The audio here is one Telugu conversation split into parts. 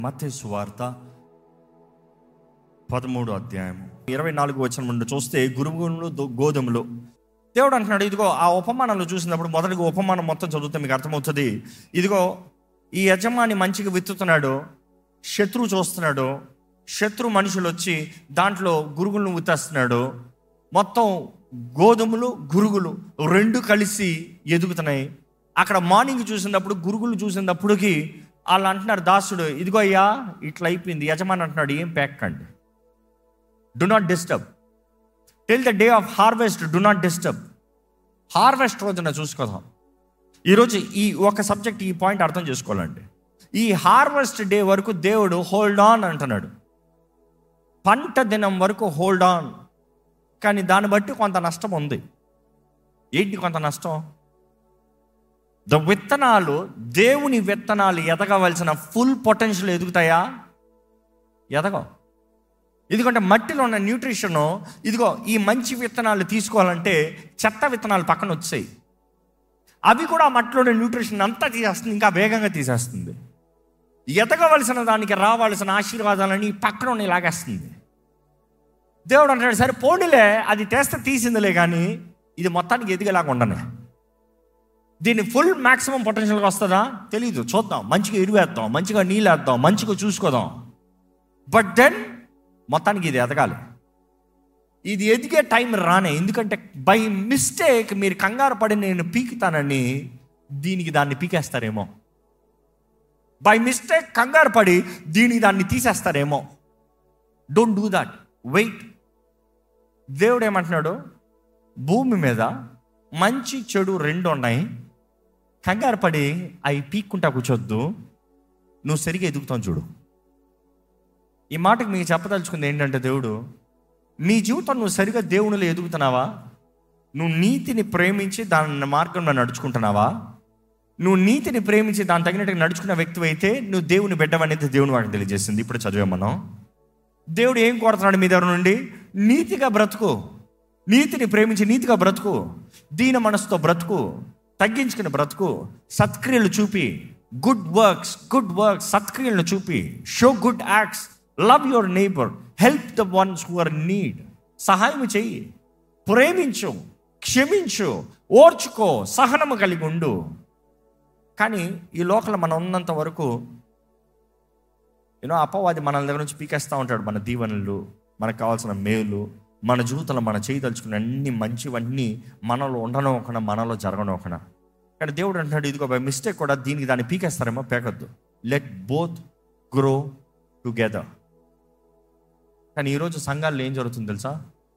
మత్తయి వార్త పదమూడు అధ్యాయం ఇరవై నాలుగు వచ్చిన ముందు చూస్తే గురుగులు దో- గోధుమలు దేవుడు అంటున్నాడు ఇదిగో ఆ ఉపమానాలు చూసినప్పుడు మొదటిగా ఉపమానం మొత్తం చదివితే మీకు అర్థమవుతుంది ఇదిగో ఈ యజమాని మంచిగా విత్తుతున్నాడు శత్రువు చూస్తున్నాడు శత్రు మనుషులు వచ్చి దాంట్లో గురుగులను విత్తేస్తున్నాడు మొత్తం గోధుమలు గురుగులు రెండు కలిసి ఎదుగుతున్నాయి అక్కడ మార్నింగ్ చూసినప్పుడు గురుగులు చూసినప్పటికి వాళ్ళు అంటున్నారు దాసుడు ఇదిగో అయ్యా ఇట్లా అయిపోయింది యజమాని అంటున్నాడు ఏం పెక్కండి do not disturb till the day of harvest do not disturb harvest రోజున చూసుకోదాం ఈరోజు ఈ ఒక సబ్జెక్ట్ ఈ పాయింట్ అర్థం చేసుకోవాలండి ఈ హార్వెస్ట్ డే వరకు దేవుడు హోల్డ్ ఆన్ అంటున్నాడు పంట దినం వరకు హోల్డ్ ఆన్ కానీ దాన్ని బట్టి కొంత నష్టం ఉంది ఏంటి కొంత నష్టం ద విత్తనాలు దేవుని విత్తనాలు ఎదగవలసిన ఫుల్ పొటెన్షియల్ ఎదుగుతాయా ఎదగవు ఎందుకంటే మట్టిలో ఉన్న న్యూట్రిషన్ ఇదిగో ఈ మంచి విత్తనాలు తీసుకోవాలంటే చెత్త విత్తనాలు పక్కన వచ్చాయి అవి కూడా ఆ మట్టిలో ఉన్న న్యూట్రిషన్ అంతా తీసేస్తుంది ఇంకా వేగంగా తీసేస్తుంది ఎదగవలసిన దానికి రావాల్సిన ఆశీర్వాదాలని పక్కన ఉన్న లాగేస్తుంది దేవుడు అంటాడు సరే పోనీలే అది తెస్తే తీసిందిలే కానీ ఇది మొత్తానికి ఎదిగేలాగా ఉండనే దీని ఫుల్ మాక్సిమం పొటెన్షియల్గా వస్తుందా తెలీదు చూద్దాం మంచిగా ఎరువేద్దాం మంచిగా నీళ్ళు వేద్దాం మంచిగా చూసుకోదాం బట్ దెన్ మొత్తానికి ఇది ఎదగాలి ఇది ఎదిగే టైం రానే ఎందుకంటే బై మిస్టేక్ మీరు కంగారు పడి నేను పీకుతానని దీనికి దాన్ని పీకేస్తారేమో బై మిస్టేక్ కంగారు పడి దీనికి దాన్ని తీసేస్తారేమో డోంట్ డూ దట్ వెయిట్ దేవుడు ఏమంటున్నాడు భూమి మీద మంచి చెడు రెండు ఉన్నాయి కంగారు పడి అవి పీక్కుంటా కూర్చోద్దు నువ్వు సరిగా ఎదుగుతావు చూడు ఈ మాటకు మీకు చెప్పదలుచుకుంది ఏంటంటే దేవుడు నీ జీవితం నువ్వు సరిగా దేవునిలో ఎదుగుతున్నావా నువ్వు నీతిని ప్రేమించి దాని మార్గంలో నడుచుకుంటున్నావా నువ్వు నీతిని ప్రేమించి దాని తగినట్టుగా నడుచుకున్న వ్యక్తి అయితే నువ్వు దేవుని బిడ్డవనేది దేవుని వాడికి తెలియజేసింది ఇప్పుడు చదివే మనం దేవుడు ఏం కోరుతున్నాడు మీ దగ్గర నుండి నీతిగా బ్రతుకు నీతిని ప్రేమించి నీతిగా బ్రతుకు దీన మనసుతో బ్రతుకు తగ్గించుకుని బ్రతుకు సత్క్రియలు చూపి గుడ్ వర్క్స్ గుడ్ వర్క్స్ సత్క్రియలను చూపి show good acts love your neighbour help the ones who are need సహాయం చెయ్యి ప్రేమించు క్షమించు ఓర్చుకో సహనము కలిగి ఉండు కానీ ఈ లోకల్ మనం ఉన్నంత వరకు యూనో అపవాది మన దగ్గర నుంచి పీకేస్తూ ఉంటాడు మన దీవెనలు మనకు కావాల్సిన మేలు మన జీవితంలో మన చేయదలుచుకున్న అన్ని మంచివన్నీ మనలో ఉండనోకన మనలో జరగనోకన కానీ దేవుడు అంటున్నాడు ఇదిగో బై మిస్టేక్ కూడా దీనికి దాన్ని పీకేస్తారేమో పేకద్దు లెట్ బోత్ గ్రో టుగెదర్ కానీ ఈరోజు సంఘాల్లో ఏం జరుగుతుంది తెలుసా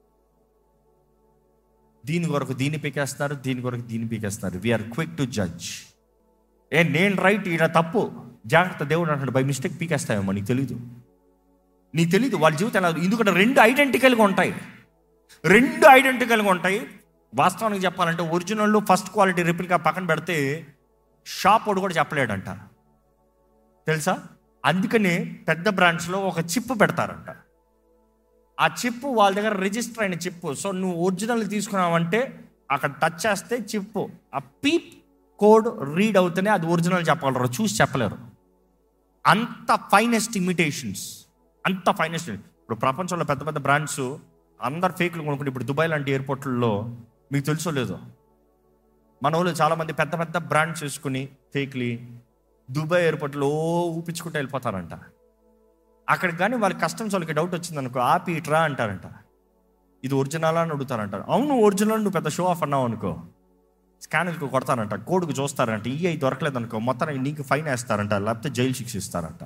దీని కొరకు దీన్ని పీకేస్తారు దీని కొరకు దీన్ని పీకేస్తారు వీఆర్ క్విక్ టు జడ్జ్ ఏ నేను రైట్ ఈయన తప్పు జాగ్రత్త దేవుడు అంటాడు బై మిస్టేక్ పీకేస్తాయేమో నీకు తెలీదు నీకు తెలీదు వాళ్ళ జీవితం ఎలా ఎందుకంటే రెండు ఐడెంటికల్గా ఉంటాయి రెండు ఐడెంటికల్గా ఉంటాయి వాస్తవానికి చెప్పాలంటే ఒరిజినల్ ఫస్ట్ క్వాలిటీ రిప్లికా పక్కన పెడితే షాప్ వాడు కూడా చెప్పలేడంట తెలుసా అందుకని పెద్ద బ్రాంచ్లో ఒక చిప్ పెడతారంట ఆ చిప్ వాళ్ళ దగ్గర రిజిస్టర్ అయిన చిప్ సో నువ్వు ఒరిజినల్ తీసుకున్నావంటే అక్కడ టచ్ చేస్తే చిప్ ఆ పీప్ కోడ్ రీడ్ అవుతేనే అది ఒరిజినల్ చెప్పగలరు చూసి చెప్పలేరు అంత ఫైనెస్ట్ ఇమిటేషన్స్ అంత ఫైనెస్ట్ ఇప్పుడు ప్రపంచంలో పెద్ద పెద్ద బ్రాండ్స్ అందరు ఫేక్లు కొనుక్కుంటే ఇప్పుడు దుబాయ్ లాంటి ఎయిర్పోర్ట్లలో మీకు తెలుసో లేదో మన వాళ్ళు చాలామంది పెద్ద పెద్ద బ్రాండ్స్ వేసుకుని ఫేక్లీ దుబాయ్ ఎయిర్పోర్ట్లో ఓ ఊపించుకుంటూ వెళ్ళిపోతారంట అక్కడికి కానీ వాళ్ళ కస్టమ్స్ వాళ్ళకి డౌట్ వచ్చింది అనుకో ఆపి ఇట్రా అంటారంట ఇది ఒరిజినల్ అని అడుగుతారంట అవును ఒరిజినల్ నువ్వు పెద్ద షో ఆఫ్ అన్నావు అనుకో స్కానర్కి కొడతారంట కోడ్కి చూస్తారంట ఈ అయి దొరకలేదు అనుకో మొత్తానికి నీకు ఫైన్ వేస్తారంట లేకపోతే జైలు శిక్ష ఇస్తారంట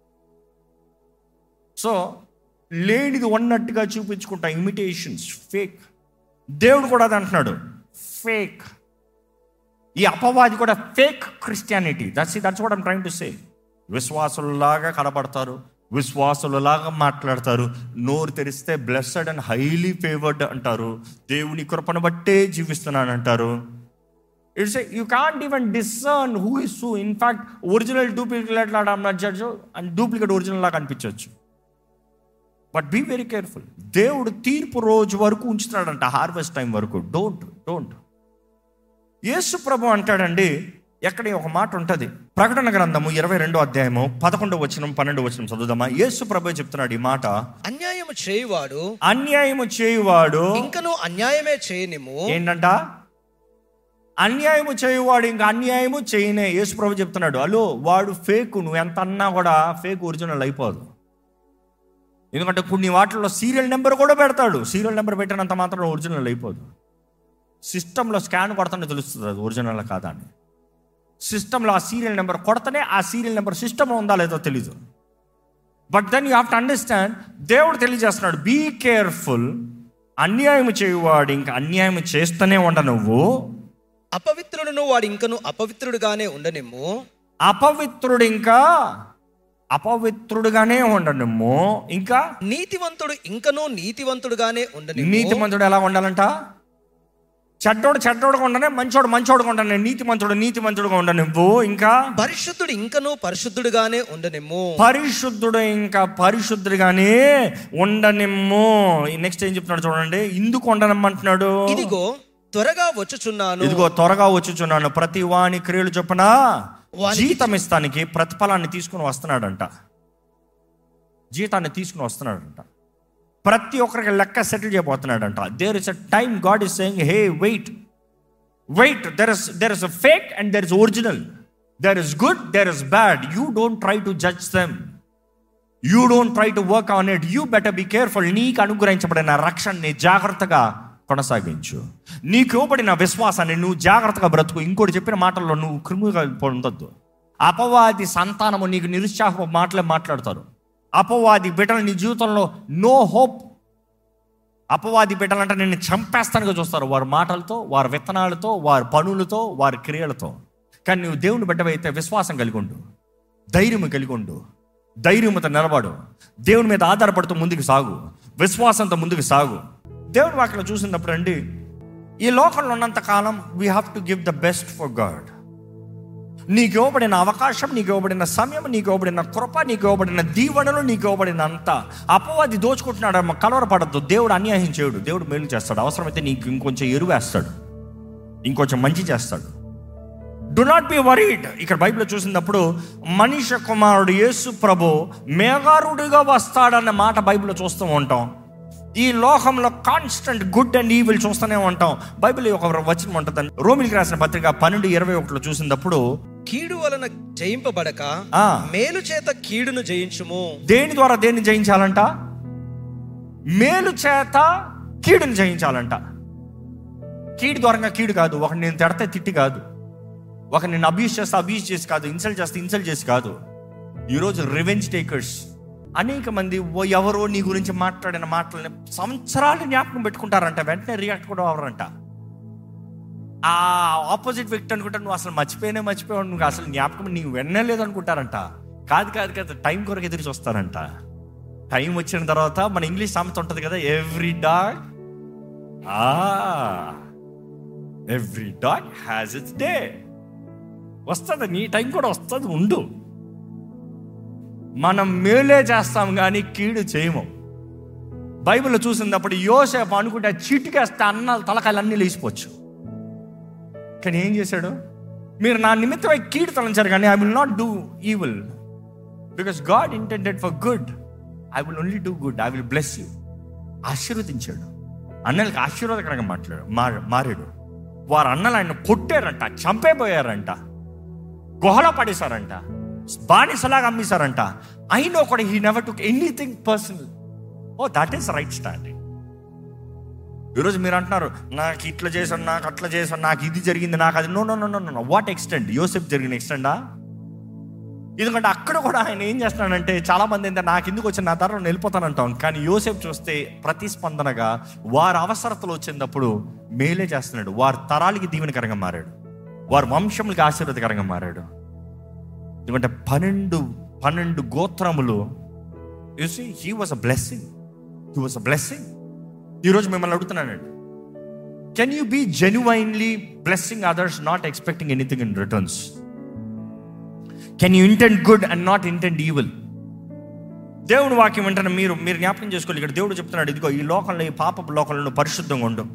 సో లేనిది ఉన్నట్టుగా చూపించుకుంటా ఇమిటేషన్స్ ఫేక్ దేవుడు కూడా అది అంటున్నాడు ఫేక్ ఈ అపవాది కూడా fake Christianity that's that's what I'm trying to say విశ్వాసులలాగా కనబడతారు విశ్వాసులలాగా మాట్లాడతారు నోరు తెరిస్తే బ్లెస్సడ్ అండ్ హైలీ ఫేవర్డ్ అంటారు దేవుని కృపను బట్టే జీవిస్తున్నాను అంటారు it's you can't even discern who is who in fact original duplicate లాగా నచ్చచ్చు అండ్ డూప్లికేట్ ఒరిజినల్ లాగా అనిపించవచ్చు బట్ బీ వెరీ కేర్ఫుల్ దేవుడు తీర్పు రోజు వరకు ఉంచుతాడంట హార్వెస్ట్ టైం వరకు డోంట్ డోంట్ యేసు ప్రభు అంటాడండి ఎక్కడ ఒక మాట ఉంటుంది ప్రకటన గ్రంథము ఇరవై రెండో అధ్యాయము పదకొండో వచనం పన్నెండు వచనం చదువుదామా యేసు ప్రభు చెప్తున్నాడు ఈ మాట అన్యాయము చేయువాడు అన్యాయము చేయువాడు ఇంకను అన్యాయమే చేయనిము ఏంటంట అన్యాయము చేయువాడు ఇంకా అన్యాయము చేయనే యేసు ప్రభు చెప్తున్నాడు అలో వాడు ఫేక్ నువ్వు ఎంత అన్నా కూడా ఫేక్ ఒరిజినల్ అయిపోదు ఎందుకంటే కొన్ని వాటిల్లో సీరియల్ నెంబర్ కూడా పెడతాడు సీరియల్ నెంబర్ పెట్టినంత మాత్రం ఒరిజినల్ అయిపోదు సిస్టంలో స్కాన్ కొడతానే తెలుస్తుంది అది ఒరిజినల్ కాదా అని సిస్టంలో ఆ సీరియల్ నెంబర్ కొడతనే ఆ సీరియల్ నెంబర్ సిస్టంలో ఉందా లేదో తెలీదు but then you have to understand దేవుడు తెలియజేస్తున్నాడు బీ కేర్ఫుల్ అన్యాయం చేయువాడు ఇంకా అన్యాయం చేస్తూనే ఉండ నువ్వు అపవిత్రుడును వాడు ఇంకను అపవిత్రుడుగానే ఉండనిమ్ము అపవిత్రుడు ఇంకా అపవిత్రుడుగానే ఉండనుము ఇంకా నీతివంతుడు ఇంకను నీతివంతుడుగానే ఉండనిమ్ము నీతిమంతుడు ఎలా ఉండాలంట చెడ్డోడు చెడ్డోడుగా ఉండనే మంచోడు మంచోడుగా ఉండనే నీతిమంతుడు నీతిమంతుడుగా ఉండ నువ్వు ఇంకా పరిశుద్ధుడు ఇంకను పరిశుద్ధుడుగానే ఉండనిమ్ము పరిశుద్ధుడు ఇంకా పరిశుద్ధుడిగానే ఉండనిమ్ము నెక్స్ట్ ఏం చెప్తున్నాడు చూడండి ఇందుకు ఉండనమ్మంటున్నాడు ఇదిగో త్వరగా వచ్చుచున్నాను ఇదిగో త్వరగా వచ్చుచున్నాను ప్రతి వాని క్రియలు చొప్పున వానికి జీతం ఇస్తానికి ప్రతిఫలాన్ని తీసుకుని వస్తున్నాడంట జీతాన్ని తీసుకుని వస్తున్నాడంట ప్రతి ఒక్కరికి లెక్క సెటిల్ చేయబోతున్నాడంట there is a time God is saying hey wait wait there is there is a fake and there is original there is good there is bad you don't try to judge them you don't try to work on it you better be careful నీకు అనుగ్రహించబడిన రక్షణని జాగ్రత్తగా కొనసాగించు నీకు ఇవ్వబడిన విశ్వాసాన్ని నువ్వు జాగ్రత్తగా బ్రతుకు ఇంకోటి చెప్పిన మాటల్లో నువ్వు క్రిముగా పొందొద్దు అపవాది సంతానము నీకు నిరుత్సాహ మాటలే మాట్లాడతారు అపవాది బిడ్డలు నీ జీవితంలో నో హోప్ అపవాది బిడ్డలంటే నిన్ను చంపేస్తానుగా చూస్తారు వారి మాటలతో వారి విత్తనాలతో వారి పనులతో వారి క్రియలతో కానీ నువ్వు దేవుని బిడ్డవైతే విశ్వాసం కలిగి ఉండు ధైర్యం కలిగి ఉండు ధైర్యంతో నిలబడు దేవుని మీద ఆధారపడుతూ ముందుకు సాగు విశ్వాసంతో ముందుకు సాగు దేవుని వాక్యం చూసినప్పుడు అండి ఈ లోకంలో ఉన్నంత కాలం we have to give the best for God నీకు ఇవ్వబడిన అవకాశం నీకు ఇవ్వబడిన సమయం నీకు ఇవ్వబడిన కృప నీకు ఇవ్వబడిన దీవెనలు నీకు ఇవ్వబడిన అంత అపవాది దోచుకుంటున్నాడు అమ్మ కలవరపడద్దు దేవుడు అన్యాయం చేయడు దేవుడు మేలు చేస్తాడు అవసరమైతే నీకు ఇంకొంచెం ఎరువేస్తాడు ఇంకొంచెం మంచి చేస్తాడు డు నాట్ బి వరీడ్ ఇక్కడ బైబిల్ చూసినప్పుడు మనిషి కుమారుడు యేసు ప్రభు మేఘారుడిగా వస్తాడన్న మాట బైబిల్లో చూస్తూ ఉంటాం ఈ లోకంలో కాన్స్టెంట్ గుడ్ అండ్ ఈవిల్ చూస్తూనే ఉంటాం బైబిల్ ఒక వచనం ఉంటుంది రోమిలికి రాసిన పత్రిక పన్నెండు ఇరవై ఒకటిలో చూసినప్పుడు కీడు వలన జయింపబడక ఆ. మేలు చేత కీడును జయించుము దేని ద్వారా దేన్ని జయించాలంట మేలు చేత కీడుని జయించాలంట కీడు ద్వారంగా కీడు కాదు ఒక నేను తిడితే తిట్టి కాదు ఒక నేను అబ్యూస్ చేస్తే అబ్యూస్ చేసి కాదు ఇన్సల్ట్ చేస్తే ఇన్సల్ట్ చేసి కాదు ఈరోజు రివెంజ్ టేకర్స్ అనేక మంది ఓ ఎవరో నీ గురించి మాట్లాడిన మాటలని సంవత్సరాలు జ్ఞాపకం పెట్టుకుంటారంట వెంటనే రియాక్ట్ కూడా అవ్వరంట ఆ ఆపోజిట్ వ్యక్తి అనుకుంటా నువ్వు అసలు మర్చిపోయినా మర్చిపోయావు నువ్వు అసలు జ్ఞాపకం నీవు వినలేదు అనుకుంటారంట కాదు కాదు కాదు టైం కొరకు ఎదురు చూస్తారంట టైం వచ్చిన తర్వాత మన ఇంగ్లీష్ సామెత ఉంటుంది కదా every dog every dog has its day వస్తుంది నీ టైం కూడా వస్తుంది ఉండు మనం మేలే చేస్తాం కానీ కీడు చేయము బైబిల్లో చూసినప్పుడు యోసేపు అనుకుంటే చీటికేస్తే అన్న తలకాయలు అన్నీ లేచిపోవచ్చు కానీ ఏం చేశాడు మీరు నా నిమిత్తమై కీడు తలంచారు కానీ I will not do evil because God intended for good I will only do good I will bless you ఆశీర్వదించాడు అన్నలకి ఆశీర్వాదకరంగా మాట్లాడు మార- మారాడు వారు అన్నలు ఆయన కొట్టారంట చంపేపోయారంట గుహలో పడేశారంట బానిసలాగా అమ్మేశారంట అయినా కూడా he never took anything personal oh that is right standing ఈరోజు మీరు అంటున్నారు నాకు ఇట్లా చేశాను నాకు అట్లా చేశాను నాకు ఇది జరిగింది నాకు అది no no no no no what extend యోసెఫ్ జరిగిన ఎక్స్టెండా ఎందుకంటే అక్కడ కూడా ఆయన ఏం చేస్తున్నాడంటే చాలా మంది ఏంటంటే నాకు ఎందుకు వచ్చిన నా తరం వెళ్ళిపోతానంటాం కానీ యోసేఫ్ చూస్తే ప్రతిస్పందనగా వారి అవసరతలు వచ్చినప్పుడు మేలే చేస్తున్నాడు వారి తరాలకి దీవెనకరంగా మారాడు వారి వంశములకి ఆశీర్వదకరంగా మారాడు ఎందుకంటే పన్నెండు పన్నెండు గోత్రములు you see he was a blessing he was a blessing ఈరోజు మిమ్మల్ని అడుగుతున్నానండి can you be genuinely blessing others not expecting anything in returns can you intent good and not intent evil దేవుని వాక్యం వెంటనే మీరు మీరు జ్ఞాపకం చేసుకోవాలి ఇక్కడ దేవుడు చెప్తున్నాడు ఇదిగో ఈ లోకంలో ఈ పాపపు లోకంలో నువ్వు పరిశుద్ధంగా ఉండు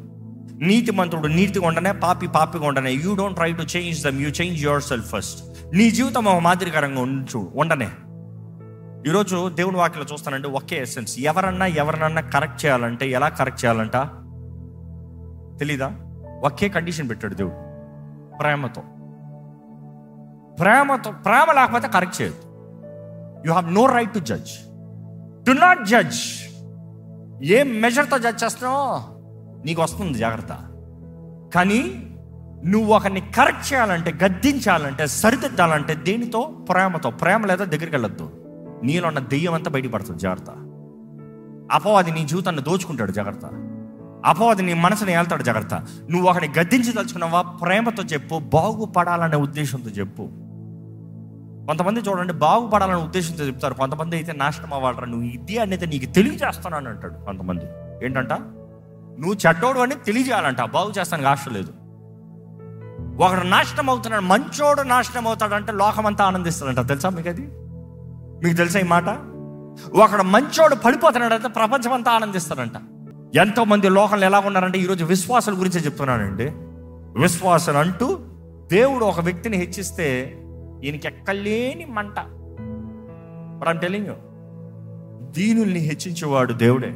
నీతిమంతుడు నీతిగా ఉండనే పాపి పాపిగా ఉండనే you don't try to change them you change yourself first నీ జీవితం ఒక మాదిరికరంగా ఉంచు ఉండనే ఈరోజు దేవుని వాక్యలో చూస్తానంటే ఒకే ఎసెన్స్ ఎవరన్నా ఎవరినన్నా కరెక్ట్ చేయాలంటే ఎలా కరెక్ట్ చేయాలంట తెలీదా ఒకే కండిషన్ పెట్టాడు దేవుడు ప్రేమతో ప్రేమతో ప్రేమ లేకపోతే కరెక్ట్ చేయదు you have no right to judge do not judge ఏ మెజర్తో జడ్జ్ చేస్తున్నావో నీకు వస్తుంది జాగ్రత్త కానీ నువ్వు ఒకరిని కరెక్ట్ చేయాలంటే గద్దించాలంటే సరిదిద్దాలంటే దేనితో ప్రేమతో ప్రేమ లేదా దగ్గరికి వెళ్ళొద్దు నీలో ఉన్న దెయ్యం అంతా బయటపడుతుంది జాగ్రత్త అపవాది నీ జీవితాన్ని దోచుకుంటాడు జాగ్రత్త అపవాది నీ మనసుని వెళ్తాడు జాగ్రత్త నువ్వు ఒకరిని గద్దించదలుచుకున్నావా ప్రేమతో చెప్పు బాగుపడాలనే ఉద్దేశంతో చెప్పు కొంతమంది చూడండి బాగుపడాలనే ఉద్దేశంతో చెప్తారు కొంతమంది అయితే నాశనం అవ్వాలరా నువ్వు ఇది అనేది నీకు తెలియజేస్తానని అంటాడు కొంతమంది ఏంటంట నువ్వు చెడ్డోడు అని తెలియజేయాలంట బాగు చేస్తానికి ఆశ లేదు ఒకడు నాశనం అవుతున్నాడు మంచోడు నాశనం అవుతాడంటే లోకమంతా ఆనందిస్తాడంట తెలుసా మీకు అది మీకు తెలుసా ఈ మాట ఒకడు మంచోడు పడిపోతున్నాడంటే ప్రపంచం అంతా ఆనందిస్తాడంట ఎంతో మంది లోకంలో ఎలా ఉన్నారంటే ఈరోజు విశ్వాసాల గురించి చెప్తున్నానండి విశ్వాసాలు అంటూ దేవుడు ఒక వ్యక్తిని హెచ్చిస్తే ఈయనకి ఎక్కలేని మంట మరి టెలింగ్ దీనుల్ని హెచ్చించేవాడు దేవుడే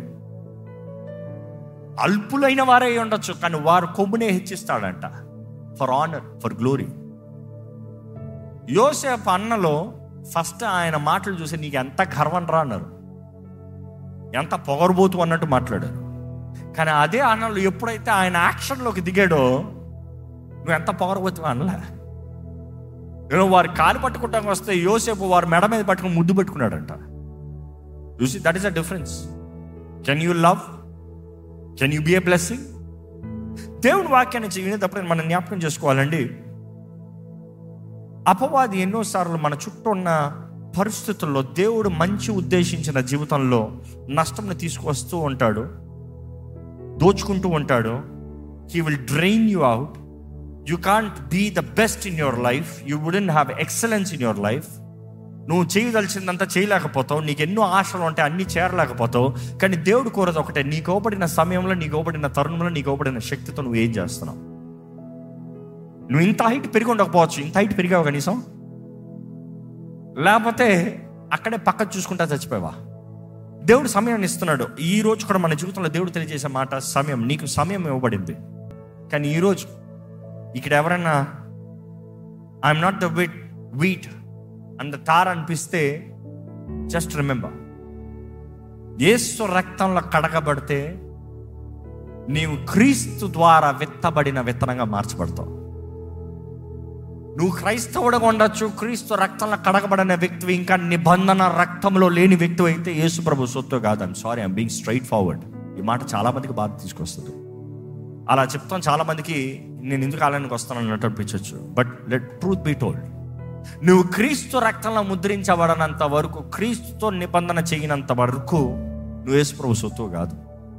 అల్పులైన వారే అయి ఉండొచ్చు కానీ వారు కొమ్మునే హెచ్చిస్తాడంట ఫర్ ఆనర్ ఫర్ గ్లోరీ యోసేపు అన్నలో ఫస్ట్ ఆయన మాటలు చూసి నీకు ఎంత గర్వం రా అన్నారు ఎంత పొగరబోతు అన్నట్టు మాట్లాడారు కానీ అదే అన్నలు ఎప్పుడైతే ఆయన యాక్షన్లోకి దిగాడో నువ్వు ఎంత పొగరబోతు అనలే నేను వారు కాలు పట్టుకుంటానికి వస్తే యోసేపు వారు మెడ మీద పట్టుకుని ముద్దు పెట్టుకున్నాడంట చూసి that is a difference can you love can you be a blessing దేవుని వాక్యాన్ని వినేటప్పుడు మనం జ్ఞాపకం చేసుకోవాలండి అపవాది ఎన్నోసార్లు మన చుట్టూ ఉన్న పరిస్థితుల్లో దేవుడు మంచి ఉద్దేశించిన జీవితంలో నష్టంని తీసుకువస్తూ ఉంటాడు దోచుకుంటూ ఉంటాడు he will drain you out you can't be the best in your life you wouldn't have excellence in your life నువ్వు చేయదలిచిందంతా చేయలేకపోతావు నీకు ఎన్నో ఆశలు ఉంటాయి అన్ని చేరలేకపోతావు కానీ దేవుడు కోరదు ఒకటే నీకు ఇవ్వబడిన సమయంలో నీకు ఇవ్వబడిన తరుణంలో నీకు ఇవ్వబడిన శక్తితో నువ్వు ఏం చేస్తున్నావు నువ్వు ఇంత హైట్ పెరిగి ఉండకపోవచ్చు ఇంత హైట్ పెరిగావు కనీసం లేకపోతే అక్కడే పక్క చూసుకుంటా చచ్చిపోయావా దేవుడు సమయాన్ని ఇస్తున్నాడు ఈ రోజు కూడా మన జీవితంలో దేవుడు తెలియజేసే మాట సమయం నీకు సమయం ఇవ్వబడింది కానీ ఈరోజు ఇక్కడ ఎవరైనా I'm not the wit wheat and the tare అనిపిస్తే జస్ట్ రిమెంబర్ ఏసు రక్తంలో కడగబడితే నీవు క్రీస్తు ద్వారా విత్తబడిన విత్తనంగా మార్చబడతావు నువ్వు క్రైస్తవుడుగా ఉండొచ్చు క్రీస్తు రక్తంలో కడగబడిన వ్యక్తివి ఇంకా నిబంధన రక్తంలో లేని వ్యక్తి అయితే యేసు ప్రభు సొత్తు కాదు I'm sorry I'm being straight forward ఈ మాట చాలా మందికి బాధ తీసుకొస్తుంది అలా చెప్తాం చాలా మందికి నేను ఎందుకు ఆలయానికి వస్తాను అన్నట్టు అనిపించవచ్చు but let truth be told నువ్వు క్రీస్తు రక్తంలో ముద్రించబడనంత వరకు క్రీస్తుతో నిబంధన చేయనంత వరకు నువ్వు యేసు ప్రభు సొత్తు కాదు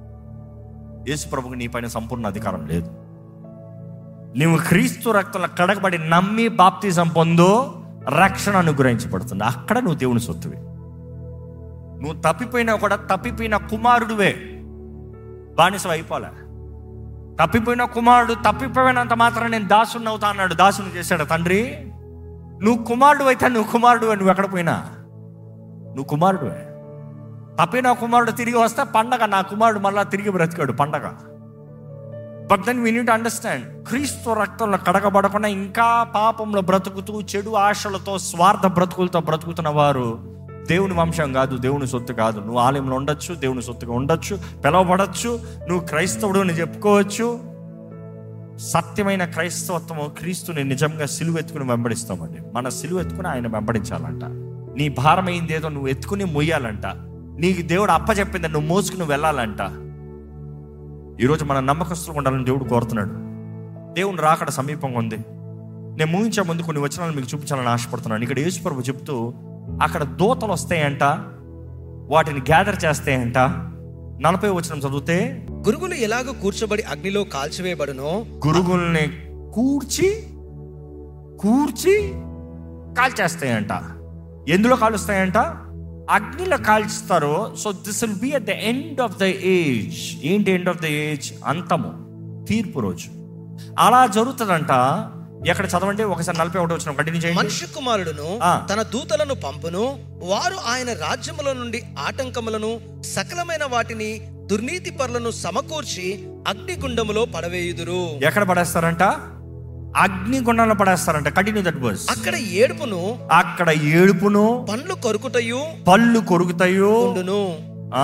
యేసు ప్రభుకి నీ పైన సంపూర్ణ అధికారం లేదు నువ్వు క్రీస్తు రక్తంలో కడగబడి నమ్మి బాప్తిజం పొందో రక్షణ అనుగ్రహించబడుతుంది అక్కడ నువ్వు దేవుని సొత్తువి నువ్వు తప్పిపోయినా కూడా తప్పిపోయిన కుమారుడువే బానిస అయిపోలే తప్పిపోయిన కుమారుడు తప్పిపోయినంత మాత్రం నేను దాసుని అవుతా అన్నాడు దాసుని చేశాడు తండ్రి నువ్వు కుమారుడు అయితే నువ్వు కుమారుడు నువ్వు ఎక్కడ పోయినా నువ్వు కుమారుడువే తప్పిన కుమారుడు తిరిగి వస్తే పండగ నా కుమారుడు మళ్ళా తిరిగి బ్రతికాడు పండగ but then we need understand క్రీస్తు రక్తంలో కడగబడకుండా ఇంకా పాపంలో బ్రతుకుతూ చెడు ఆశలతో స్వార్థ బ్రతుకులతో బ్రతుకుతున్న వారు దేవుని వంశం కాదు దేవుని సొత్తు కాదు నువ్వు ఆలయంలో ఉండొచ్చు దేవుని సొత్తుగా ఉండొచ్చు పిలవబడచ్చు నువ్వు క్రైస్తవుడు అని చెప్పుకోవచ్చు సత్యమైన క్రైస్తవత్వము క్రీస్తుని నిజంగా సిలువ ఎత్తుకుని వెంబడిస్తామండి మన సిలువ ఎత్తుకుని ఆయన వెంబడించాలంట నీ భారమైంది ఏదో నువ్వు ఎత్తుకుని మొయ్యాలంట నీకు దేవుడు అప్పచెప్పింది నువ్వు మోసుకుని వెళ్ళాలంట ఈరోజు మన నమ్మకస్తులు ఉండాలని దేవుడు కోరుతున్నాడు దేవుని రాకడ సమీపంగా ఉంది నేను ముగించే ముందు కొన్ని వచనాలు మీకు చూపించాలని ఆశపడుతున్నాను ఇక్కడ యేసుప్రభు చెప్తూ అక్కడ దూతలు వస్తాయంట వాటిని గ్యాదర్ చేస్తాయంట నలభై వచనం చదివితే గురుగులు ఎలాగో కూర్చోబడి అగ్నిలో కాల్చివేయబడునో గురుగుల్ని కూర్చి కూర్చి కాల్చేస్తాయంట ఎందులో కాలుస్తాయంట అగ్నిలో కాల్చుతారు so this will be at the end of the age ఏంటి ఎండ్ ఆఫ్ ద ఏజ్ అంతము తీర్పు రోజు అలా జరుగుతుందంట ఎక్కడ చదవండి ఒకసారి నలభై ఒకటి వచ్చిన కంటిన్యూ చేయండి మనుష్య కుమారుడును ఆ. తన దూతలను పంపును వారు ఆయన రాజ్యముల నుండి ఆటంకములను సకలమైన వాటిని దుర్నీతి పరులను సమకూర్చి అగ్నిగుండములో పడవేయుదురు ఎక్కడ పడేస్తారంట అగ్ని గుండంలో పడేస్తారంట కంటిన్యూ దట్ వర్స్ అక్కడ ఏడుపును అక్కడ ఏడుపును పండ్లు కొరుకుటయు పళ్ళు కొరుకుతాయో ఉండును ఆ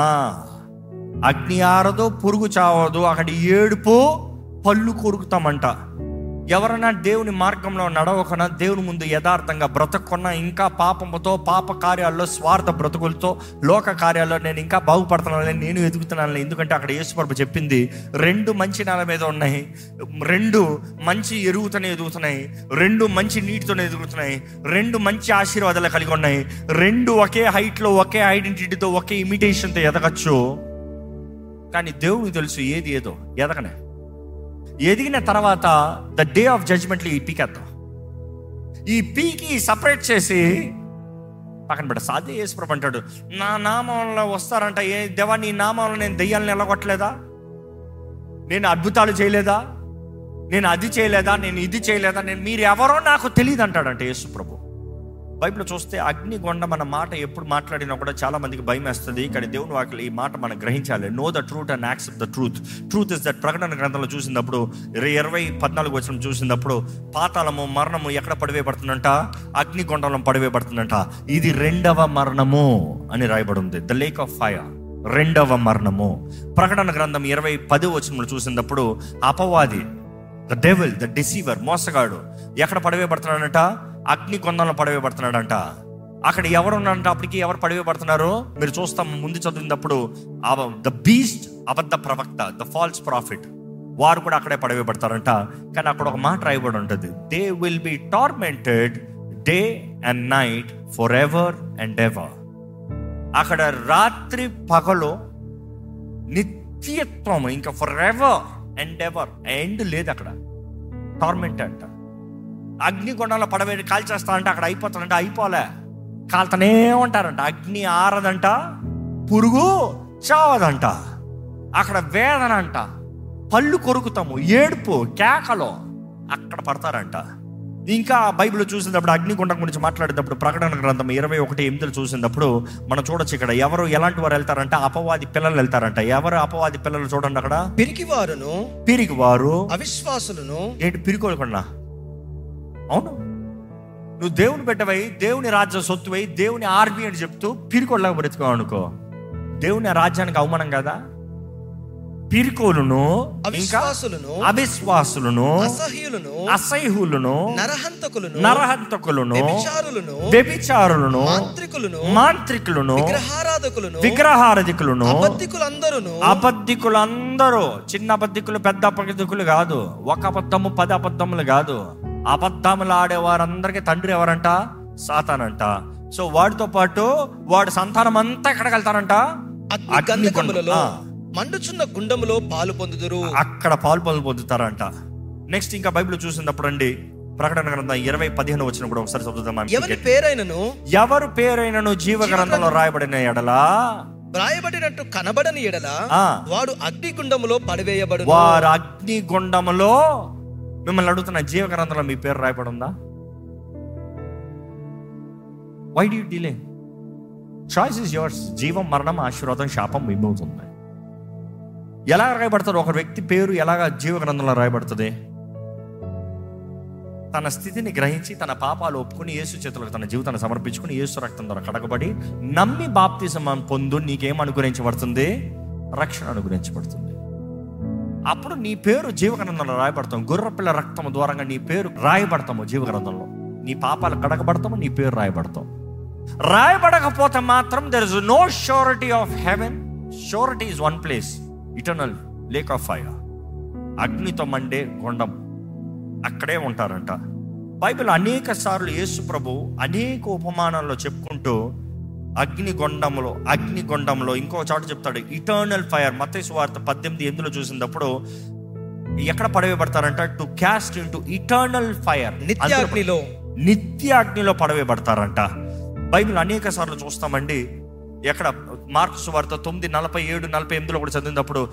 అగ్ని ఆరదు పురుగు చావదు అక్కడ ఏడుపు పళ్ళు కొరుకుతామంట ఎవరైనా దేవుని మార్గంలో నడవకనా దేవుని ముందు యథార్థంగా బ్రతకున్నా ఇంకా పాపముతో పాప కార్యాల్లో స్వార్థ బ్రతుకులతో లోక కార్యాల్లో నేను ఇంకా బాగుపడుతున్నాను నేను ఎదుగుతున్నాను ఎందుకంటే అక్కడ యేసుప్రభు చెప్పింది రెండు మంచి నెల మీద ఉన్నాయి రెండు మంచి ఎరుగుతూనే ఎదుగుతున్నాయి రెండు మంచి నీటితోనే ఎదుగుతున్నాయి రెండు మంచి ఆశీర్వాదాలు కలిగి ఉన్నాయి రెండు ఒకే హైట్లో ఒకే ఐడెంటిటీతో ఒకే ఇమిటేషన్తో ఎదగచ్చు కానీ దేవునికి తెలుసు ఏది ఏదో ఎదగనే ఎదిగిన తర్వాత ద డే ఆఫ్ జడ్జ్మెంట్లో ఈ పీకేద్దాం ఈ పీకి సపరేట్ చేసి పక్కన పెట్ట సాధ్య యేసుప్రభు అంటాడు నా నామంలో వస్తారంట ఏ దేవా నీ నామంలో నేను దెయ్యాలను ఎలగొట్టలేదా నేను అద్భుతాలు చేయలేదా నేను అది చేయలేదా నేను ఇది చేయలేదా నేను మీరు ఎవరో నాకు తెలియదు అంటాడంట యేసుప్రభు బైబిల్ చూస్తే అగ్నిగొండం అన్న మాట ఎప్పుడు మాట్లాడినా కూడా చాలా మందికి భయం వేస్తుంది కానీ దేవుని వాక్యం ఈ మాట మనం గ్రహించాలి know the truth and accept the truth truth is that ప్రకటన గ్రంథంలో చూసినప్పుడు ఇరవై ఇరవై పద్నాలుగు వచ్చిన చూసినప్పుడు పాతాళము మరణము ఎక్కడ పడివేయబడుతుందంట అగ్నిగొండంలో పడివేయబడుతుందంట ఇది రెండవ మరణము అని రాయబడి ఉంది ద లేక్ ఆఫ్ ఫైర్ రెండవ మరణము ప్రకటన గ్రంథం ఇరవై పది వచ్చినప్పుడు చూసినప్పుడు అపవాది ద డెవిల్ ద డిసీవర్ మోసగాడు ఎక్కడ పడవేయబడుతున్నాడంట అగ్ని కొందంలో పడవేయబడుతున్నాడంట అక్కడ ఎవరు ఉన్నారంట అప్పటికి ఎవరు పడవేయబడుతున్నారు మీరు చూస్తాం ముందు చదివినప్పుడు ద బీస్ట్ అబద్ధ ప్రవక్త ద ఫాల్స్ ప్రాఫిట్ వారు కూడా అక్కడే పడవేయబడతారంట కానీ అక్కడ ఒక మాట రాయబడి ఉంటుంది they will be tormented day and night for ever and ever అక్కడ రాత్రి పగలు నిత్యత్వం ఇంకా for ever and ever end లేదు అక్కడ టార్మెంట్ అంట అగ్నిగుండంలో పడవేడి కాల్చేస్తా అంటే అక్కడ అయిపోతాడంట అయిపోలే కాల్తనే ఉంటారంట అగ్ని ఆరదంట పురుగు చావదంట అక్కడ వేదన అంట పళ్ళు కొరుకుతాము ఏడుపు కేకలు అక్కడ పడతారంట ఇంకా బైబిల్ చూసినప్పుడు అగ్నిగుండం గురించి మాట్లాడేటప్పుడు ప్రకటన గ్రంథం ఇరవై ఒకటి ఎనిమిదిలో చూసినప్పుడు మనం చూడొచ్చు ఇక్కడ ఎవరు ఎలాంటి వారు వెళ్తారంట అపవాది పిల్లలు వెళ్తారంట ఎవరు అపవాది పిల్లలు చూడండి అక్కడ పిరికివారును పిరికి వారు అవిశ్వాసులను ఏంటి పిరికోకుండా అవును నువ్వు దేవుని బిడ్డవై దేవుని రాజ్య సొత్తువై దేవుని ఆర్మీ అని చెప్తూ పిరికోళ్ళగా బ్రతుకో అనుకో దేవుని రాజ్యానికి అవమానం కదా పిరికోలును ఇంకా అవిశ్వాసులను అవిశ్వాసులను అసహ్యులను అసహ్యులను నరహంతకులను నరహంతకులను వ్యభిచారులను వ్యభిచారులను మాంత్రికులను మాంత్రికులను విగ్రహారాధకులను విగ్రహారధికులను అబద్ధికులందరూను అబద్ధికులందరూ చిన్న అబద్ధికులు పెద్ద అబద్ధికులు కాదు ఒక అబద్ధము పది అబద్ధములు కాదు అబద్ధములు ఆడే వారందరికీ తండ్రి ఎవరంట సాతానంట సో వాడితో పాటు వాడి సంతానం అంతా ఎక్కడికి వెళ్తారంట అగ్ని అగ్ని గంధకములలో ఆ. మండుచున్న గుండములో పాలు పొందుదురు అక్కడ పాలు పనులు పొందుతారంట నెక్స్ట్ ఇంకా బైబిల్ చూసినప్పుడు అండి ప్రకటన గ్రంథం ఇరవై పదిహేను వచ్చినప్పుడు ఒకసారి చదువుదాం ఎవరి పేరైనను ఎవరు పేరైనను జీవ గ్రంథంలో రాయబడిన ఎడలా వ్రాయబడినట్టు కనబడని ఎడల ఆ. వాడు అగ్ని గుండములో పడివేయబడు వారు అగ్ని గుండములో మిమ్మల్ని అడుగుతున్న జీవ గ్రంథంలో మీ పేరు రాయబడి ఉందా why do delay choice is yours జీవం మరణం ఆశీర్వాదం శాపం విమవుతుంది ఎలా రాయబడతారు ఒక వ్యక్తి పేరు ఎలాగ జీవ గ్రంథంలో రాయబడుతుంది తన స్థితిని గ్రహించి తన పాపాలు ఒప్పుకుని యేసు చేతులకు తన జీవితాన్ని సమర్పించుకుని యేసు రక్తం ద్వారా కడగబడి నమ్మి బాప్తిజం పొందు నీకేం అనుగ్రహించబడుతుంది రక్షణ అనుగ్రహించబడుతుంది అప్పుడు నీ పేరు జీవగ్రంథంలో రాయబడతాం గుర్రపిల్ల రక్తం ద్వారంగా నీ పేరు రాయబడతాము జీవగ్రంథంలో నీ పాపాలు కడగబడతాము నీ పేరు రాయబడతాం రాయబడకపోతే మాత్రం there is no surety of heaven surety is one place eternal lake of fire అగ్నితో మండే గుండం అక్కడే ఉంటారంట బైబిల్ అనేక సార్లు యేసు ప్రభు అనేక ఉపమానాల్లో చెప్పుకుంటూ అగ్నిగొండంలో అగ్నిగొండంలో ఇంకో చోట చెప్తాడు ఇటర్నల్ ఫైర్ మతేసు వార్త పద్దెనిమిది ఎందులో చూసినప్పుడు ఎక్కడ పడవేయబడతారంట to cast into eternal fire నిత్యాగ్నిలో నిత్య అగ్నిలో పడవేయబడతారంట బైబిల్ అనేక సార్లు చూస్తామండి ఎక్కడ మార్క్స్ వార్త తొమ్మిది నలభై ఏడు నలభై ఎనిమిదిలో కూడా చదివినప్పుడు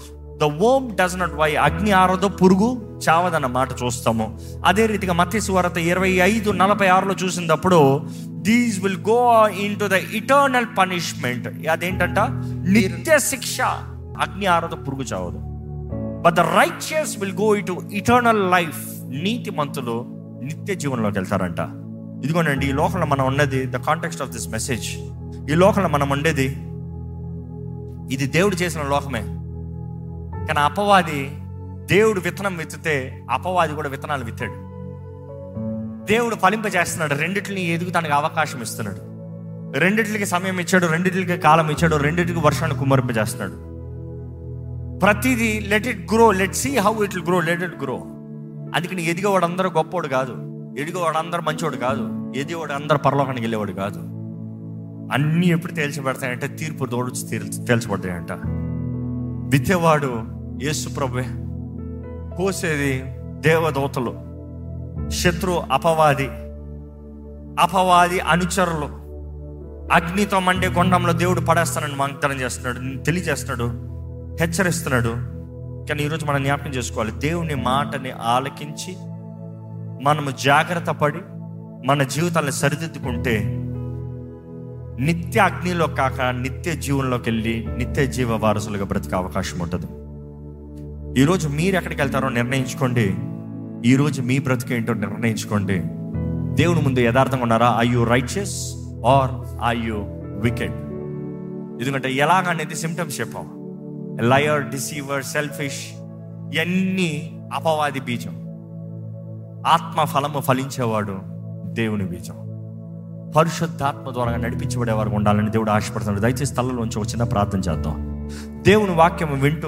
the worm does not die అగ్ని ఆరదో పురుగు చావదన్న మాట చూస్తాము అదే రీతిగా మత్స్సు వార్త ఇరవై ఐదు నలభై ఆరులో చూసినప్పుడు these will go into the eternal punishment అదేంటంట నిత్య శిక్ష అగ్ని ఆరదో పురుగు చావదు but the righteous will go into eternal life నీతి మంతులు నిత్య జీవనంలోకి వెళ్తారంట ఇదిగోనండి ఈ లోకంలో మనం ఉన్నది the context of this message ఈ లోకంలో మనం ఉండేది ఇది దేవుడు చేసిన లోకమే కానీ అపవాది దేవుడు విత్తనం విత్తితే అపవాది కూడా విత్తనాలు విత్తాడు దేవుడు ఫలింపజేస్తున్నాడు రెండిటిని ఎదుగుతానికి అవకాశం ఇస్తున్నాడు రెండిటికి సమయం ఇచ్చాడు రెండిటికి కాలం ఇచ్చాడు రెండిటికి వర్షాన్ని కుమరింపజేస్తున్నాడు ప్రతిదీ let it grow let see how it grow let it grow అందుకని ఎదిగేవాడు అందరూ గొప్పోడు కాదు ఎదిగేవాడు అందరూ మంచివాడు కాదు ఎదిగేవాడు అందరూ పరలోకానికి వెళ్ళేవాడు కాదు అన్నీ ఎప్పుడు తేల్చబడతాయంటే తీర్పు తోడు తేల్చబడతాయంట విత్తేవాడు యేసు ప్రభే కోసేది దేవదూతలు శత్రు అపవాది అపవాది అనుచరులు అగ్నితో మండే కొండంలో దేవుడు పడేస్తానని వాగ్దానం చేస్తున్నాడు తెలియజేస్తున్నాడు హెచ్చరిస్తున్నాడు కానీ ఈరోజు మనం జ్ఞాపకం చేసుకోవాలి దేవుని మాటని ఆలకించి మనము జాగ్రత్త పడి మన జీవితాన్ని సరిదిద్దుకుంటే నిత్య అగ్నిలో కాక నిత్య జీవనంలోకి వెళ్ళి నిత్య జీవ వారసులుగా బ్రతికే అవకాశం ఉంటుంది ఈరోజు మీరు ఎక్కడికి వెళ్తారో నిర్ణయించుకోండి ఈరోజు మీ బ్రతికేంటో నిర్ణయించుకోండి దేవుని ముందు యథార్థంగా ఉన్నారా are you righteous or are you wicked ఎందుకంటే ఎలాగనేది సిమ్టమ్స్ చెప్పాం లయర్ డిసీవర్ సెల్ఫిష్ ఇవన్నీ అపవాది బీజం ఆత్మ ఫలము ఫలించేవాడు దేవుని బీజం పరిశుద్ధాత్మ ద్వారా నడిపించబడే వారు ఉండాలని దేవుడు ఆశపడుతున్నాడు దయచేసి స్థలంలోంచి ఒక చిన్న ప్రార్థన చేద్దాం దేవుని వాక్యము వింటూ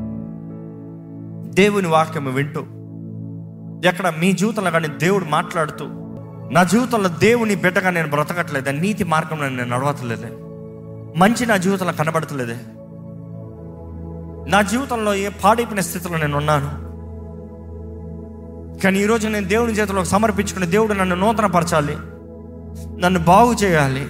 దేవుని వాక్యము వింటూ ఎక్కడ మీ జీవితంలో కానీ దేవుడు మాట్లాడుతూ నా జీవితంలో దేవుని బిడ్డగా నేను బ్రతకట్లేదే నీతి మార్గంలో నేను నడవట్లేదే మంచి నా జీవితంలో కనబడతలేదే నా జీవితంలో ఏ పాడైపోయిన స్థితిలో నేను ఉన్నాను కానీ ఈరోజు నేను దేవుని చేతిలో సమర్పించుకుని దేవుడు నన్ను నూతనపరచాలి నన్ను బాగు చేయాలి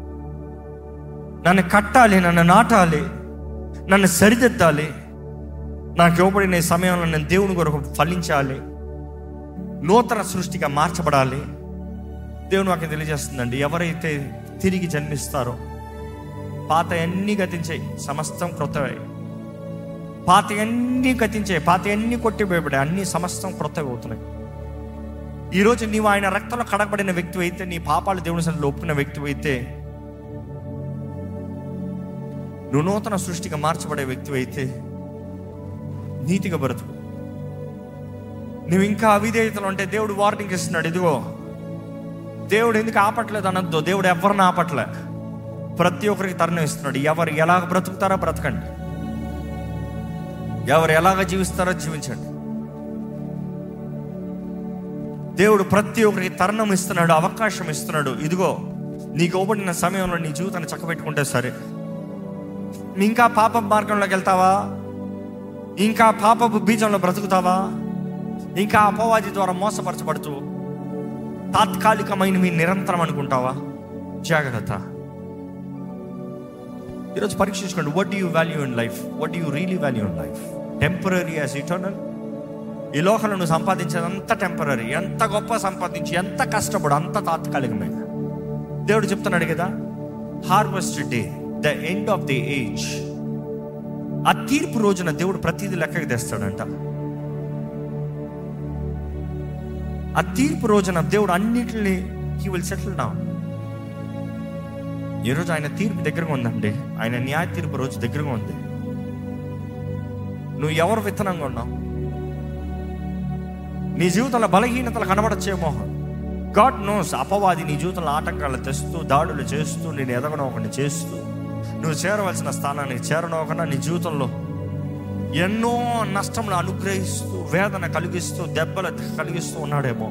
నన్ను కట్టాలి నన్ను నాటాలి నన్ను సరిదిద్దాలి నాకు ఇవ్వబడిన ఈ సమయంలో నేను దేవుని కొరకు ఫలించాలి నూతన సృష్టిగా మార్చబడాలి దేవుని వాక్యం తెలియజేస్తుందండి ఎవరైతే తిరిగి జన్మిస్తారో పాత అన్నీ గతించాయి సమస్తం క్రొత్తవే పాత అన్నీ గతించాయి పాత అన్నీ కొట్టిపోయబడాయి అన్నీ సమస్తం క్రొత్తవి అవుతున్నాయి ఈరోజు నీవు ఆయన రక్తంలో కడగబడిన వ్యక్తి అయితే నీ పాపాలు దేవుని సన్నిధిలో ఒప్పిన వ్యక్తి అయితే నువ్వు నూతన సృష్టిగా మార్చబడే వ్యక్తి అయితే నీతిగా బ్రతుకు నువ్వు ఇంకా అవిధేయతలు ఉంటే దేవుడు వార్నింగ్ ఇస్తున్నాడు ఇదిగో దేవుడు ఎందుకు ఆపట్లేదు అనొద్దు దేవుడు ఎవరిని ఆపట్లే ప్రతి ఒక్కరికి తరుణం ఇస్తున్నాడు ఎవరు ఎలాగ బ్రతుకుతారో బ్రతకండి ఎవరు ఎలాగ జీవిస్తారో జీవించండి దేవుడు ప్రతి ఒక్కరికి తరుణం ఇస్తున్నాడు అవకాశం ఇస్తున్నాడు ఇదిగో నీకు ఇవ్వబడిన సమయంలో నీ జీవితాన్ని చక్కబెట్టుకుంటే సరే ఇంకా పాప మార్గంలోకి వెళ్తావా ఇంకా పాపపు బీజంలో బ్రతుకుతావా ఇంకా అపవాది ద్వారా మోసపరచబడుతూ తాత్కాలికమైన మీ నిరంతరం అనుకుంటావా జాగ్రత్త ఈరోజు పరీక్షించుకోండి what you value in life what you really value in life temporary as eternal ఈ లోకంలో నువ్వు సంపాదించేదంతా టెంపరీ ఎంత గొప్ప సంపాదించి ఎంత కష్టపడు అంత తాత్కాలికమే దేవుడు చెప్తున్నాడు కదా harvest day the end of the age ఆ తీర్పు రోజున దేవుడు ప్రతిదీ లెక్కకి తెస్తాడంట ఆ తీర్పు రోజున దేవుడు అన్నిటిని హీ విల్ సెటిల్ డౌన్ ఈరోజు ఆయన తీర్పు దగ్గరగా ఉందండి ఆయన న్యాయ తీర్పు రోజు దగ్గరగా ఉంది నువ్వు ఎవరు విత్తనంగా ఉన్నావు నీ జీవితంలో బలహీనతలు కనబడచ్చేమో గాడ్ నోస్ అపవాది నీ జీవితంలో ఆటంకాలు తెస్తూ దాడులు చేస్తూ నేను ఎదగనోకని చేస్తూ నువ్వు చేరవలసిన స్థానానికి చేరనోకన్నా నీ జీవితంలో ఎన్నో నష్టములు అనుగ్రహిస్తూ వేదన కలిగిస్తూ దెబ్బలు కలిగిస్తూ ఉన్నాడేమో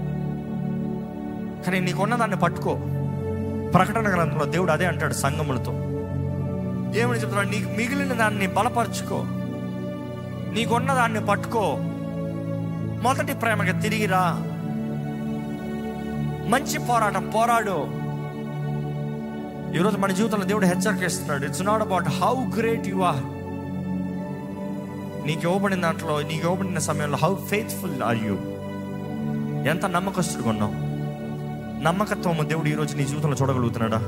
కానీ నీకున్న దాన్ని పట్టుకో ప్రకటన గ్రంథంలో దేవుడు అదే అంటాడు సంగములతో ఏమని చెప్తున్నాడు నీకు మిగిలిన దాన్ని బలపరుచుకో నీకున్న దాన్ని పట్టుకో మొదటి ప్రేమగా తిరిగిరా మంచి పోరాటం పోరాడు ఈరోజు మన జీవితంలో దేవుడు హెచ్చరిక ఇస్తున్నాడు it's not about how great you are నీకు ఇవ్వబడిన దాంట్లో నీకు ఇవ్వబడిన సమయంలో హౌ ఫెయిత్ఫుల్ ఆర్ యూ ఎంత నమ్మకస్తుడుగా ఉన్నావు నమ్మకత్వము దేవుడు ఈరోజు నీ జీవితంలో చూడగలుగుతున్నాడా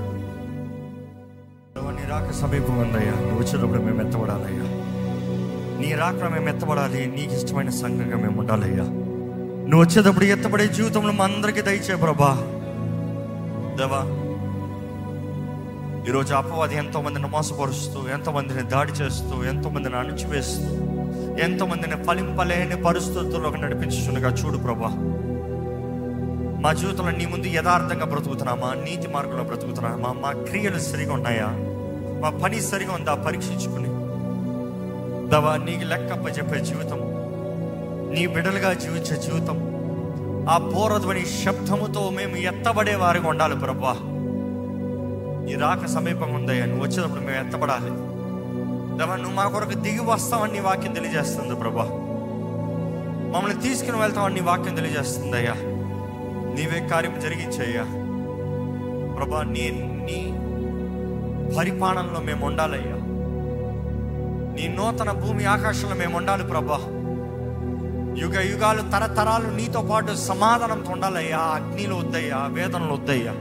నీ రాక సమీపం ఉందయ్యా నువ్వు వచ్చేటప్పుడు మేము ఎత్తబడాలయ్యా నీ రాక మేము ఎత్తబడాలి నీకు ఇష్టమైన సంఘంగా మేము ఉండాలయ్యా నువ్వు వచ్చేటప్పుడు ఎత్తబడే జీవితంలో మా అందరికీ దయచే ప్రభా దేవా ఈరోజు అపవాది ఎంతో మందిని మోసపరుస్తూ ఎంతో మందిని దాడి చేస్తూ ఎంతో మందిని అణిచివేస్తూ ఎంతో మందిని ఫలింపలేని పరిస్థితుల్లోకి నడిపించుచుండగా చూడు ప్రభా మా జీవితంలో నీ ముందు యథార్థంగా బ్రతుకుతున్నామా నీతి మార్గంలో బ్రతుకుతున్నామా మా క్రియలు సరిగా ఉన్నాయా మా పని సరిగా ఉందా పరీక్షించుకుని దవా నీకు లెక్కప్ప చెప్పే జీవితం నీ బిడ్డలుగా జీవించే జీవితం ఆ పూర్వధ్వని శబ్దముతో మేము ఎత్తబడే వారిగా ఉండాలి ప్రభా నీ రాక సమీపం ఉందయ్యా నువ్వు వచ్చేటప్పుడు మేము ఎత్తబడాలి దేవా నువ్వు మా కొరకు దిగి వస్తావని నీ వాక్యం తెలియజేస్తుంది ప్రభా మమ్మల్ని తీసుకుని వెళ్తామని నీ వాక్యం తెలియజేస్తుంది అయ్యా నీవే కార్యం జరిగించయ్యా ప్రభా నీ నీ పరిపాలనలో మేము ఉండాలయ్యా నీ నూతన భూమి ఆకాశంలో మేము ఉండాలి ప్రభా యుగ యుగాలు తరతరాలు నీతో పాటు సమాధానంతో ఉండాలయ్యా అగ్నిలో వద్దయ్యా వేదనలు వద్దయ్యా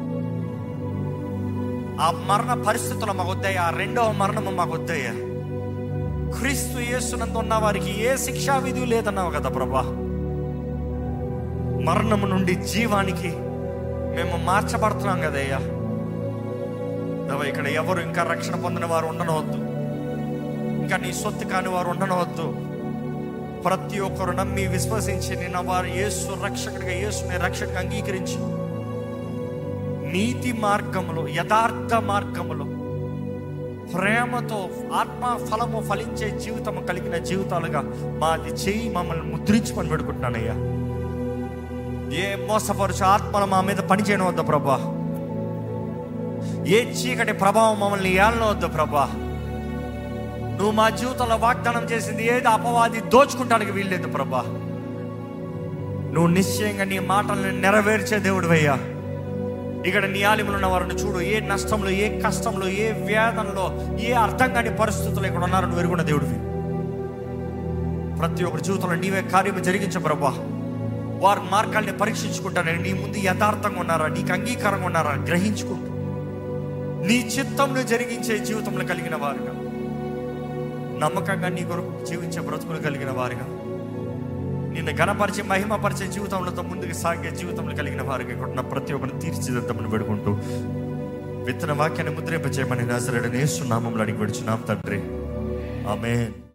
ఆ మరణ పరిస్థితులు మాకు వద్దయ్యా ఆ రెండవ మరణము మాకు వద్దయ్యా క్రీస్తు యేసునందు ఉన్న వారికి ఏ శిక్షా విధి లేదన్నావు కదా ప్రభా మరణము నుండి జీవానికి మేము మార్చబడుతున్నాం కదయ్యా దేవా, ఇక్కడ ఎవరు ఇంకా రక్షణ పొందిన వారు ఉండనవద్దు ఇంకా నీ సొత్తు కాని వారు ఉండనవద్దు ప్రతి ఒక్కరు నమ్మి విశ్వసించి నిన్న వారు యేసు రక్షకుడిగా యేసుని రక్షకుడిగా అంగీకరించి నీతి మార్గములో యథార్థ మార్గములో ప్రేమతో ఆత్మ ఫలము ఫలించే జీవితము కలిగిన జీవితాలుగా మాది చేయి మమ్మల్ని ముద్రించమని పెడుకుంటున్నానయ్యా ఏ మోసపరుచు ఆత్మలు మా మీద పనిచేయడం వద్ద ప్రభా ఏ చీకటి ప్రభావం మమ్మల్ని ఏలనవద్దు ప్రభా నువ్వు మా జీవితంలో వాగ్దానం చేసింది ఏది అపవాది దోచుకుంటానికి వీల్లేదు ప్రభా నువ్వు నిశ్చయంగా నీ మాటలను నెరవేర్చే దేవుడు అయ్యా ఇక్కడ నీ ఆలిములు ఉన్న వారిని చూడు ఏ నష్టంలో ఏ కష్టంలో ఏ వేదనలో ఏ అర్థం కాని పరిస్థితుల్లో ఇక్కడ ఉన్నారు నువ్వు ఎరుగున్న దేవుడివి ప్రతి ఒక్కరి జీవితంలో నీవే కార్యము జరిగించ ప్రభా వారి మార్గాల్ని పరీక్షించుకుంటారని నీ ముందు యథార్థంగా ఉన్నారా నీకు అంగీకారంగా ఉన్నారా గ్రహించుకుంటూ నీ చిత్తంలో జరిగించే జీవితంలో కలిగిన వారుగా నమ్మకంగా నీ కొరకు జీవించే బ్రతుకులు కలిగిన వారుగా నిన్ను గణపరిచి మహిమపరిచే జీవితంలో ముందుకు సాగే జీవితంలో కలిగిన వారికి ఇక్కడ ఉన్న ప్రతి ఒక్కరిని తీర్చిదిద్దామని పెడుకుంటూ విత్తన వాక్యాన్ని ముద్రింపచేయమని నాసరడని నామంలో అడిగి పెడుచున్నాం తండ్రి ఆమె